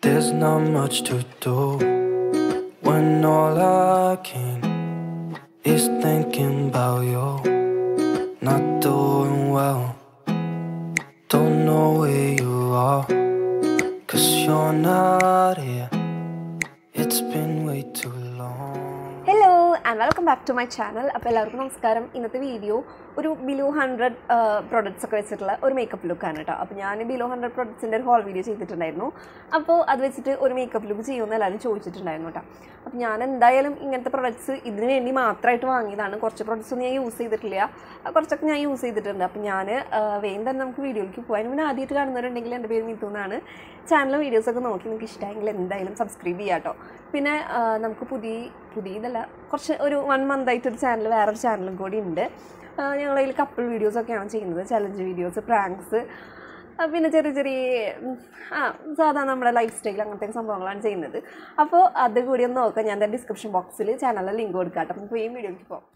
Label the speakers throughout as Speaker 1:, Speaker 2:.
Speaker 1: There's not much to do when all I can is thinking about you. Not doing well, don't know where you are, cause you're not here. It's been way too long.
Speaker 2: Hello and welcome back to my channel അപ്പോൾ എല്ലാവർക്കും നമസ്കാരം ഇന്നത്തെ video ഒരു below hundred products ഒക്കെ വെച്ചിട്ടുള്ള ഒരു makeup ലുക്കാണ് കേട്ടോ അപ്പോൾ ഞാൻ ബിലോ ഹൺഡ്രഡ് പ്രൊഡക്ട്സിൻ്റെ ഒരു ഹോൾ വീഡിയോ ചെയ്തിട്ടുണ്ടായിരുന്നു അപ്പോൾ അത് വെച്ചിട്ട് ഒരു മേക്കപ്പ് ലുക്ക് ചെയ്യുമെന്ന് എല്ലാവരും ചോദിച്ചിട്ടുണ്ടായിരുന്നു കേട്ടോ അപ്പോൾ ഞാൻ എന്തായാലും ഇങ്ങനത്തെ പ്രൊഡക്ട്സ് ഇതിന് വേണ്ടി മാത്രമായിട്ട് വാങ്ങിയതാണ് കുറച്ച് പ്രൊഡക്ട്സ് ഒന്നും ഞാൻ യൂസ് ചെയ്തിട്ടില്ല ആ, കുറച്ചൊക്കെ ഞാൻ യൂസ് ചെയ്തിട്ടുണ്ട് അപ്പോൾ ഞാൻ വേഗം തന്നെ നമുക്ക് വീഡിയോയിലേക്ക് പോകാൻ അതിന് മുന്നേ ആദ്യമായിട്ട് കാണുന്നവരുണ്ടെങ്കിൽ എൻ്റെ പേര് മിത്തു എന്നാണ് ചാനൽ വീഡിയോസൊക്കെ നോക്കി നിങ്ങൾക്ക് ഇഷ്ടമായെങ്കിൽ എന്തായാലും സബ്സ്ക്രൈബ് ചെയ്യാം കേട്ടോ പിന്നെ ആ, നമുക്ക് പുതിയ പുതിയതല്ല കുറച്ച് ഒരു വൺ മന്ത് ആയിട്ട് ഒരു ചാനൽ വേറൊരു ചാനലും കൂടി ഉണ്ട് ഞങ്ങളതിൽ കപ്പിൾ വീഡിയോസൊക്കെയാണ് ചെയ്യുന്നത് ചലഞ്ച് വീഡിയോസ് പ്രാങ്ക്സ് പിന്നെ ചെറിയ ചെറിയ ഉം, ആ സാധാരണ നമ്മുടെ ലൈഫ് സ്റ്റൈൽ അങ്ങനത്തെ സംഭവങ്ങളാണ് ചെയ്യുന്നത് അപ്പോൾ അത് കൂടി ഒന്ന് നോക്കാം ഞാൻ ഡിസ്ക്രിപ്ഷൻ ബോക്സിൽ ചാനലിലെ ലിങ്ക് കൊടുക്കാം കേട്ടോ നമുക്ക് ഈ വീഡിയോയ്ക്ക് പോകാം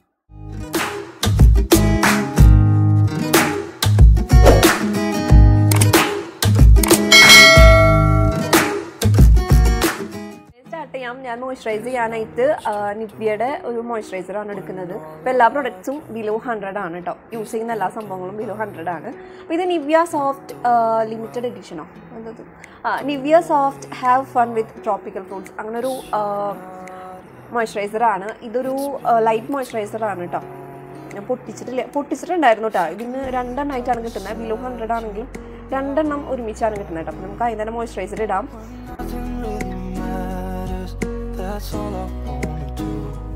Speaker 2: സ്റ്റാർട്ട് ചെയ്യാം ഞാൻ മോയ്സ്ചറൈസ് ചെയ്യാനായിട്ട് നിവ്യയുടെ ഒരു മോയ്സ്ചറൈസറാണ് എടുക്കുന്നത് അപ്പോൾ എല്ലാ പ്രൊഡക്ട്സും ബിലോ ഹൺഡ്രഡ് ആണ് കേട്ടോ യൂസ് ചെയ്യുന്ന എല്ലാ സംഭവങ്ങളും ബിലോ ഹൺഡ്രഡ് ആണ് അപ്പോൾ ഇത് നിവ്യ സോഫ്റ്റ് ലിമിറ്റഡ് എഡിഷനോ എന്തത് ആ Nivea soft have fun with tropical fruits അങ്ങനെ ഒരു മോയ്സ്ചറൈസറാണ് ഇതൊരു ലൈറ്റ് മോയ്സ്ചറൈസറാണ് കേട്ടോ ഞാൻ പൊട്ടിച്ചിട്ടില്ല പൊട്ടിച്ചിട്ടുണ്ടായിരുന്നു കേട്ടോ ഇതിന് രണ്ടെണ്ണമായിട്ടാണ് കിട്ടുന്നത് ബിലോ ഹൺഡ്രഡ് ആണെങ്കിലും രണ്ടെണ്ണം ഒരുമിച്ചാണ് കിട്ടുന്നത് കേട്ടോ അപ്പോൾ നമുക്ക് അതിന് തന്നെ മോയ്സ്ചറൈസർ ഇടാം
Speaker 1: Nothing really matters, that's all I wanna do.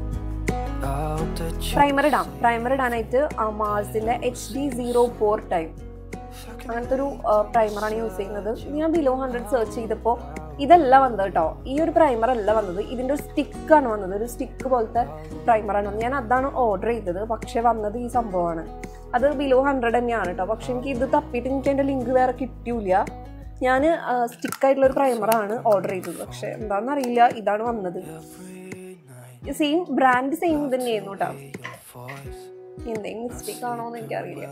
Speaker 1: I hope that you
Speaker 2: primer ഇടാം പ്രൈമർ ഇടാനായിട്ട് മാർസിൻ്റെ H D zero four time അങ്ങനത്തെ ഒരു പ്രൈമറാണ് യൂസ് ചെയ്യുന്നത് ഇത് ഞാൻ ബിലോ ഹൺഡ്രഡ് സെർച്ച് ചെയ്തപ്പോൾ ഇതല്ല വന്നത് കേട്ടോ ഈ ഒരു പ്രൈമർ അല്ല വന്നത് ഇതിൻ്റെ ഒരു സ്റ്റിക്കാണ് വന്നത് ഒരു സ്റ്റിക്ക് പോലത്തെ പ്രൈമറാണ് വന്നത് ഞാൻ അതാണ് ഓർഡർ ചെയ്തത് പക്ഷേ വന്നത് ഈ സംഭവമാണ് അത് ബിലോ ഹൺഡ്രഡ് തന്നെയാണ് കേട്ടോ പക്ഷേ എനിക്ക് ഇത് തപ്പിയിട്ട് എനിക്ക് അതിൻ്റെ ലിങ്ക് വേറെ കിട്ടിയില്ല ഞാൻ സ്റ്റിക്കായിട്ടുള്ള ഒരു പ്രൈമറാണ് ഓർഡർ ചെയ്തത് പക്ഷേ എന്താണെന്നറിയില്ല ഇതാണ് വന്നത് സെയിം ബ്രാൻഡ് സെയിം തന്നെയായിരുന്നു കേട്ടോ
Speaker 1: voice.
Speaker 2: എന്തെങ്കിലും മിസ്റ്റേക്ക് ആണോ എന്ന് എനിക്കറിയില്ല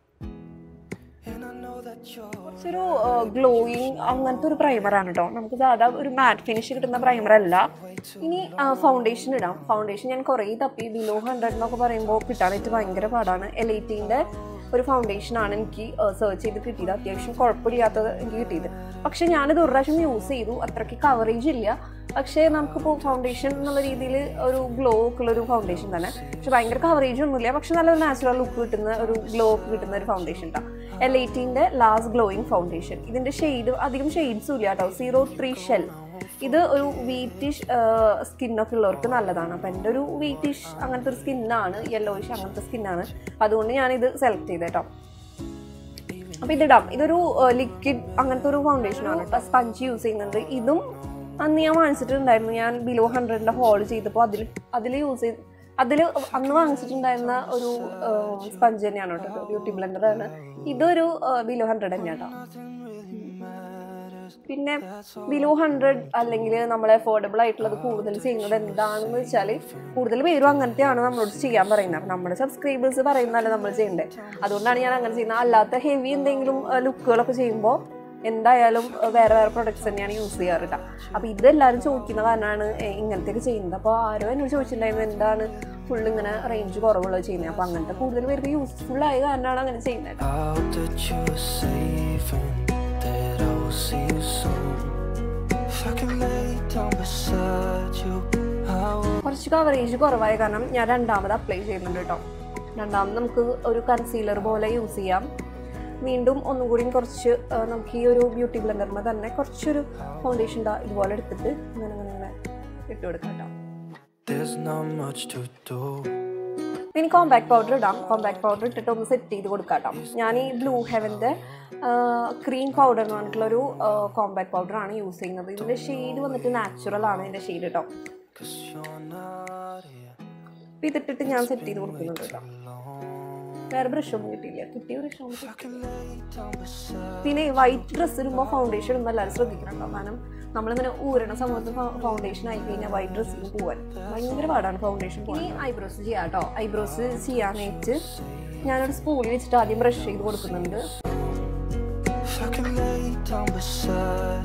Speaker 1: And I know that you're
Speaker 2: കുറച്ചൊരു ഗ്ലോയിങ് അങ്ങനത്തെ ഒരു പ്രൈമറാണ് കേട്ടോ നമുക്ക് സാധാ ഒരു മാറ്റ് ഫിനിഷ് കിട്ടുന്ന പ്രൈമർ അല്ല ഇനി ഫൗണ്ടേഷൻ ഇടാം ഫൗണ്ടേഷൻ ഞാൻ കുറേ തപ്പി ബിലോ ഹൺഡ്രഡ് എന്നൊക്കെ പറയുമ്പോൾ കിട്ടാനായിട്ട് ഭയങ്കര പാടാണ് എൽ ഐറ്റിൻ്റെ ഒരു ഫൗണ്ടേഷനാണ് എനിക്ക് സെർച്ച് ചെയ്ത് കിട്ടിയത് അത്യാവശ്യം കുഴപ്പമില്ലാത്തത് എനിക്ക് കിട്ടിയത് പക്ഷേ ഞാനിത് ഒരു പ്രാവശ്യം യൂസ് ചെയ്തു അത്രയ്ക്ക് കവറേജ് ഇല്ല പക്ഷേ നമുക്കിപ്പോൾ ഫൗണ്ടേഷൻ എന്നുള്ള രീതിയിൽ ഒരു ഗ്ലോ ഒക്കെ ഉള്ള ഒരു ഫൗണ്ടേഷൻ തന്നെ പക്ഷെ ഭയങ്കര കവറേജ് ഒന്നുമില്ല പക്ഷെ നല്ലൊരു നാച്ചുറൽ ലുക്ക് കിട്ടുന്ന ഒരു ഗ്ലോ ഒക്കെ കിട്ടുന്ന ഒരു ഫൗണ്ടേഷൻ കേട്ടോ എൽ എയ്റ്റീൻ്റെ ലാസ്റ്റ് ഗ്ലോയിങ് ഫൗണ്ടേഷൻ ഇതിൻ്റെ ഷെയ്ഡ് അധികം ഷെയ്ഡ്സും ഇല്ല കേട്ടോ സീറോ ത്രീ ഷെൽ ഇത് ഒരു വീറ്റിഷ് സ്കിന്നൊക്കെ ഉള്ളവർക്ക് നല്ലതാണ് അപ്പം എൻ്റെ ഒരു വീറ്റിഷ് അങ്ങനത്തെ ഒരു സ്കിന്നാണ് യെല്ലോയിഷ് അങ്ങനത്തെ സ്കിന്നാണ് അതുകൊണ്ട് ഞാനിത് സെലക്ട് ചെയ്ത് കേട്ടോ അപ്പോൾ ഇതിടാം ഇതൊരു ലിക്വിഡ് അങ്ങനത്തെ ഒരു ഫൗണ്ടേഷനാണ് കേട്ടോ സ്പഞ്ച് യൂസ് ചെയ്യുന്നുണ്ട് ഇതും അന്ന് ഞാൻ വാങ്ങിച്ചിട്ടുണ്ടായിരുന്നു ഞാൻ ബിലോ ഹൺഡ്രഡിൻ്റെ ഹോൾ ചെയ്തപ്പോൾ അതിൽ അതിൽ യൂസ് ചെയ്ത് അതിൽ അന്ന് വാങ്ങിച്ചിട്ടുണ്ടായിരുന്ന ഒരു സ്പഞ്ച് തന്നെയാണ് കേട്ടോ ബ്യൂട്ടി ബ്ലെൻഡറാണ് ഇതൊരു ബിലോ ഹൺഡ്രഡ് തന്നെയാണ് കേട്ടോ പിന്നെ ബിലോ ഹൺഡ്രഡ് അല്ലെങ്കിൽ നമ്മൾ അഫോർഡബിൾ ആയിട്ടുള്ളത് കൂടുതൽ ചെയ്യുന്നത് എന്താണെന്ന് വെച്ചാൽ കൂടുതൽ പേരും അങ്ങനത്തെയാണ് നമ്മളോട് ചെയ്യാൻ പറയുന്നത് അപ്പം നമ്മുടെ സബ്സ്ക്രൈബേഴ്സ് പറയുന്നതല്ല നമ്മൾ ചെയ്യേണ്ടത് അതുകൊണ്ടാണ് ഞാൻ അങ്ങനെ ചെയ്യുന്നത് അല്ലാത്ത ഹെവി എന്തെങ്കിലും ലുക്കുകളൊക്കെ ചെയ്യുമ്പോൾ എന്തായാലും അഹ് വേറെ വേറെ പ്രൊഡക്ട്സ് തന്നെയാണ് യൂസ് ചെയ്യാറ് കേട്ടോ അപ്പോൾ ഇതെല്ലാവരും ചോദിക്കുന്ന കാരണമാണ് ഇങ്ങനത്തെയൊക്കെ ചെയ്യുന്നത് അപ്പോൾ ആരോ എന്നോട് ചോദിച്ചിട്ടുണ്ടായിരുന്നു എന്താണ് ഫുൾ ഇങ്ങനെ റേഞ്ച് കുറവുള്ളത് ചെയ്യുന്നത് അപ്പോൾ അങ്ങനത്തെ കൂടുതൽ പേർക്ക് യൂസ്ഫുൾ ആയ കാരണമാണ് അങ്ങനെ ചെയ്യുന്നത്
Speaker 1: I hope that you're safe and that I will see you soon. If I can lay down beside you, I will.
Speaker 2: കുറച്ച് കവറേജ് കുറവായ കാരണം ഞാൻ രണ്ടാമത് അപ്ലൈ ചെയ്യുന്നുണ്ട് കേട്ടോ രണ്ടാമത് നമുക്ക് ഒരു കൺസീലർ പോലെ യൂസ് ചെയ്യാം വീണ്ടും ഒന്നും കൂടി കുറച്ച് ആ, നമുക്ക് ഈ ഒരു ബ്യൂട്ടി ബ്ലെൻഡറിന് തന്നെ കുറച്ചൊരു ഫൗണ്ടേഷൻ ഇതുപോലെ എടുത്തിട്ട് ഇങ്ങനെ ഇങ്ങനെ ഇങ്ങനെ ഇട്ട് കൊടുക്കാം കേട്ടോ
Speaker 1: There's not much to do.
Speaker 2: ഇനി കോമ്പാക്ട് പൗഡർ ഇടാം കോമ്പാക്ട് പൗഡർ ഇട്ടിട്ട് ഒന്ന് സെറ്റ് ചെയ്ത് കൊടുക്കാം കേട്ടോ ഞാൻ ഈ ബ്ലൂ ഹെവൻ്റെ ക്രീം പൗഡർ എന്ന് പറഞ്ഞിട്ടുള്ളൊരു കോമ്പാക്ട് പൗഡറാണ് യൂസ് ചെയ്യുന്നത് ഇതിൻ്റെ ഷെയ്ഡ് വന്നിട്ട് നാച്ചുറൽ ആണ് ഇതിൻ്റെ ഷെയ്ഡ് കേട്ടോ
Speaker 1: Cause you're not here
Speaker 2: അപ്പോൾ ഇതിട്ടിട്ട് ഞാൻ സെറ്റ് ചെയ്ത് കൊടുക്കുന്നുണ്ട് കേട്ടോ
Speaker 1: alone.
Speaker 2: വേറെ ബ്രഷ് ഒന്നും കിട്ടിയില്ല കിട്ടിയ ബ്രഷ് ഒന്നും
Speaker 1: I can lay down beside
Speaker 2: പിന്നെ വൈറ്റ് ഡ്രസ്സ് ഇടുമ്പോൾ ഫൗണ്ടേഷൻ ഇടുമ്പോൾ എല്ലാവരും ശ്രദ്ധിക്കണം കാരണം നമ്മളിങ്ങനെ ഊരണ സമയത്ത് ഫൗണ്ടേഷൻ ആയി കഴിഞ്ഞാൽ വൈറ്റ് ഡ്രസ്സിൽ പോകാൻ ഭയങ്കര പാടാണ് ഫൗണ്ടേഷൻ പോകാൻ ഇനി ഐബ്രോസ് ചെയ്യാം കേട്ടോ ഐബ്രോസ് ചെയ്യാനായിട്ട് ഞാനൊരു സ്പൂളിൽ വെച്ചിട്ട് ആദ്യം ബ്രഷ് ചെയ്ത് കൊടുക്കുന്നുണ്ട്
Speaker 1: If I can lay down beside you,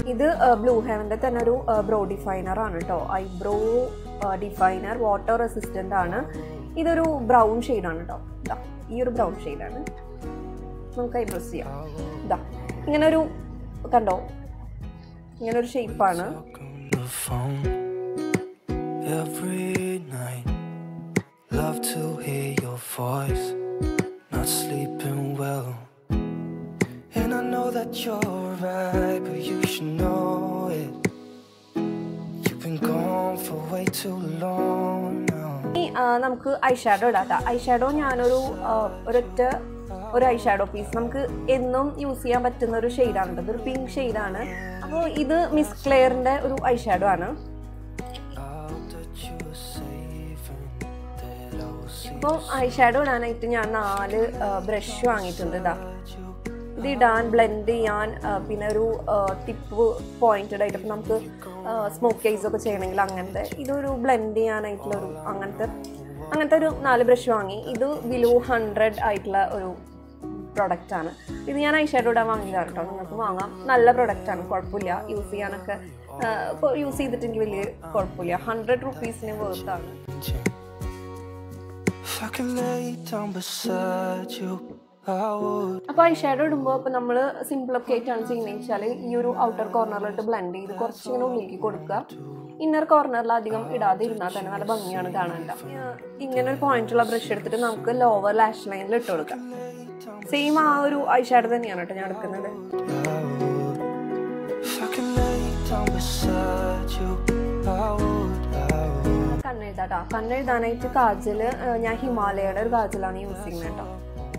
Speaker 2: ഇത് ബ്ലൂ ഹെവൻ്റെ തന്നെ ഒരു ബ്രോ ഡിഫൈനർ ആണ് കേട്ടോ ഐബ്രോ ഡിഫൈനർ വാട്ടർ റെസിസ്റ്റൻ്റ് ആണ് ഇതൊരു ബ്രൗൺ ഷെയ്ഡാണ് കേട്ടോ ഇതാ ഈ ഒരു ബ്രൗൺ ഷെയ്ഡാണ് നമുക്ക് ഐബ്രോസ് ചെയ്യാം ഇതാ ഇങ്ങനെ ഒരു കണ്ടോ ഇങ്ങനെ ഒരു ഷേപ്പാണ്
Speaker 1: on the phone every night. Love to hear your voice, not sleeping well. And I know that you're right, but you should know it. You've been gone for way too long now.
Speaker 2: ഇനി ആ, നമുക്ക് eye shadow ഇടാം eye shadow ഞാനൊരു ആ, ഒരൊറ്റ ഒരു eye shadow piece നമുക്ക് എന്നും യൂസ് ചെയ്യാൻ പറ്റുന്ന ഒരു ഷെയ്ഡാണ് കേട്ടോ ഇതൊരു പിങ്ക് ഷെയ്ഡാണ് അപ്പോൾ ഇത് മിസ് ക്ലെയറിൻ്റെ ഒരു ഐ ഷാഡോ ആണ്
Speaker 1: I hope that you were saving that I will see
Speaker 2: അപ്പോൾ ഐ ഷാഡോ ഇടാനായിട്ട് ഞാൻ നാല് ബ്രഷ് വാങ്ങിയിട്ടുണ്ട് ഇതാ ഇത് ഇടാൻ ബ്ലെൻഡ് ചെയ്യാൻ ആ, പിന്നെ ഒരു ടിപ്പ് പോയിന്റഡ് ആയിട്ട് ഇപ്പം നമുക്ക് സ്മോക്ക് കേസ് ഒക്കെ ചെയ്യണമെങ്കിൽ അങ്ങനത്തെ ഇതൊരു ബ്ലെൻഡ് ചെയ്യാനായിട്ടുള്ള ഒരു അങ്ങനത്തെ അങ്ങനത്തെ ഒരു നാല് ബ്രഷ് വാങ്ങി ഇത് ബിലോ ഹൺഡ്രഡ് ആയിട്ടുള്ള ഒരു പ്രൊഡക്റ്റ് ആണ് ഇത് ഞാൻ ഐ ഷാഡോ ഇടാൻ വാങ്ങിയതാണ് കേട്ടോ നിങ്ങൾക്ക് വാങ്ങാം നല്ല പ്രൊഡക്റ്റ് ആണ് കുഴപ്പമില്ല യൂസ് ചെയ്യാനൊക്കെ ഇപ്പോൾ യൂസ് ചെയ്തിട്ടെങ്കിൽ വലിയ കുഴപ്പമില്ല ഹൺഡ്രഡ് റുപ്പീസിന് വേർത്താണ്
Speaker 1: changing. If I could lay down beside you, I would.
Speaker 2: അപ്പോൾ ഐ ഷാഡോ ഇടുമ്പോൾ ഇപ്പോൾ നമ്മൾ സിമ്പിളൊക്കെ ആയിട്ടാണ് ചെയ്യുന്നത് വെച്ചാൽ ഈ ഒരു ഔട്ടർ കോർണറിലിട്ട് ബ്ലെൻഡ് ചെയ്ത് കുറച്ചിങ്ങനെ ഉള്ളിലേക്ക് കൊടുക്കുക ഇന്നർ കോർണറിൽ അധികം ഇടാതെ ഇരുന്നാൽ തന്നെ നല്ല ഭംഗിയാണ് കാണാൻ ഇങ്ങനെ ഒരു പോയിന്റുള്ള ബ്രഷ് എടുത്തിട്ട് നമുക്ക് ലോവർ ലാഷ് ലൈനിൽ ഇട്ട് കൊടുക്കാം സെയിം ആ ഒരു ഐ ഷാഡോ തന്നെയാണ് കേട്ടോ ഞാൻ എടുക്കുന്നത്
Speaker 1: I would. If I could lay down beside you, I would. I would.
Speaker 2: കണ്ണെഴുതാട്ടോ കണ്ണെഴുതാനായിട്ട് kajal ഞാൻ ഹിമാലയയുടെ ഒരു കാജലാണ് യൂസ് ചെയ്യുന്നത് കേട്ടോ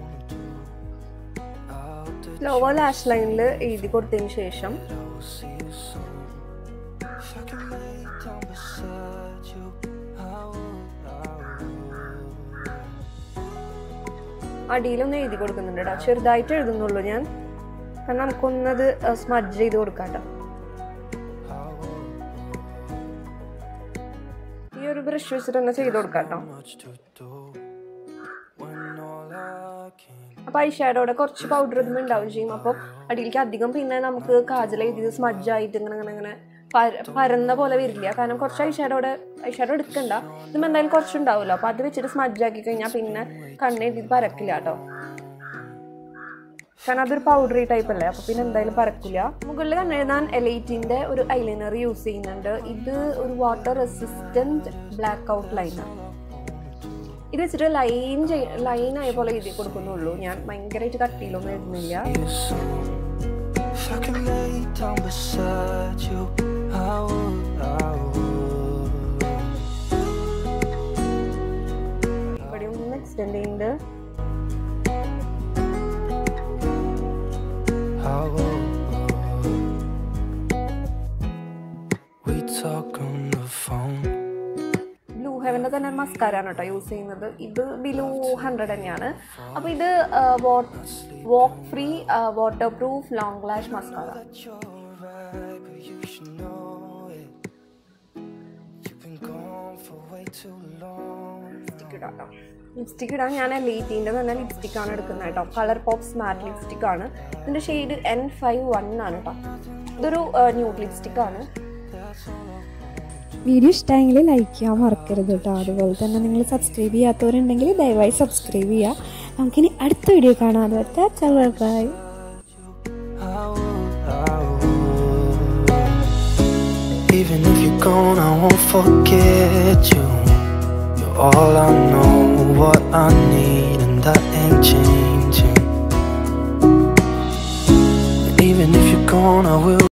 Speaker 1: I hope that
Speaker 2: lower lash ലൈനിൽ എഴുതി കൊടുത്തതിന് ശേഷം
Speaker 1: I will see you soon. If I could lay down beside you, I would. I would.
Speaker 2: അടിയിലൊന്ന് എഴുതി കൊടുക്കുന്നുണ്ട് കേട്ടോ ചെറുതായിട്ട് എഴുതുന്നുള്ളൂ ഞാൻ കാരണം നമുക്കൊന്നത് സ്മഡ്ജ് ചെയ്ത് കൊടുക്കാം കേട്ടോ ഈ ഒരു ബ്രഷ് വെച്ചിട്ട് തന്നെ ചെയ്ത് കൊടുക്കാം കേട്ടോ
Speaker 1: Much to do when all I can.
Speaker 2: അപ്പോൾ ഐ ഷാഡോയുടെ കുറച്ച് പൗഡർ ഇതുമ്പോൾ ഉണ്ടാവും ചെയ്യും അപ്പോൾ അടിയിലേക്ക് അധികം പിന്നെ നമുക്ക് കാജൽ എഴുതിയത് സ്മഡ്ജ് ആയിട്ട് ഇങ്ങനെ ഇങ്ങനെ ഇങ്ങനെ പര- പരന്ന പോലെ വരില്ല കാരണം കുറച്ച് ഐ ഷാഡോയുടെ ഐ ഷാഡോ എടുക്കണ്ട ഇതുമ്പോൾ എന്തായാലും കുറച്ചുണ്ടാവുമല്ലോ അപ്പോൾ അത് വെച്ചിട്ട് സ്മഡ്ജ് ആക്കി കഴിഞ്ഞാൽ പിന്നെ കണ്ണെഴുതി പരക്കില്ല കേട്ടോ കാരണം അതൊരു പൗഡറി ടൈപ്പ് അല്ലേ അപ്പോൾ പിന്നെ എന്തായാലും പരക്കില്ല മുകളിൽ കണ്ണെഴുതാൻ എലൈറ്റിൻ്റെ ഒരു ഐലൈനർ യൂസ് ചെയ്യുന്നുണ്ട് ഇത് ഒരു വാട്ടർ റെസിസ്റ്റൻറ്റ് ബ്ലാക്ക് ഔട്ട് ലൈനാണ് ഇത് വെച്ചിട്ട് ലൈൻ ലൈൻ ആയ പോലെ എഴുതി കൊടുക്കുന്നുള്ളൂ ഞാൻ ഭയങ്കരമായിട്ട് കട്ടിയിലൊന്നും എഴുതുന്നില്ല
Speaker 1: you soon. If I could lay down beside you, I would, I would.
Speaker 2: ഇവിടെ ഒന്ന് എക്സ്റ്റെൻഡ് ചെയ്യുന്നുണ്ട്
Speaker 1: I would. We talk on the phone.
Speaker 2: Blue ഹെവൻ്റെ തന്നെ മസ്കാരാണ് കേട്ടോ യൂസ് ചെയ്യുന്നത് ഇത് ബിലോ ഹൺഡ്രഡ് തന്നെയാണ് അപ്പോൾ ഇത് വോക്ക് free waterproof long lash mascara
Speaker 1: You're right, but you should know it. You've been gone for way too long.
Speaker 2: Lipstick ഇടാം കേട്ടോ ലിപ്സ്റ്റിക് ഇടാൻ ഞാൻ ലെയ്റ്റീൻ്റെ തന്നെ ലിപ്സ്റ്റിക് ആണ് എടുക്കുന്നത് കേട്ടോ കളർ പോപ്സ് മാറ്റ് ലിപ്സ്റ്റിക് ആണ് ഇതിൻ്റെ ഷെയ്ഡ് എൻ ഫൈവ് വൺ ആണ് കേട്ടോ ഇതൊരു ന്യൂഡ് ലിപ്സ്റ്റിക് ആണ്
Speaker 3: വീഡിയോ ഇഷ്ടമായെങ്കിൽ ലൈക്ക് ചെയ്യാൻ മറക്കരുത് കേട്ടോ അതുപോലെ തന്നെ നിങ്ങൾ സബ്സ്ക്രൈബ് ചെയ്യാത്തവരുണ്ടെങ്കിൽ ദയവായി സബ്സ്ക്രൈബ് ചെയ്യുക നമുക്കിനി അടുത്ത വീഡിയോ കാണാം അതുപോലെ bye
Speaker 1: I would, I would. Even if you're gone, I won't forget you. You're all I know, what I need, and that ain't changing. Even if you're gone, I will.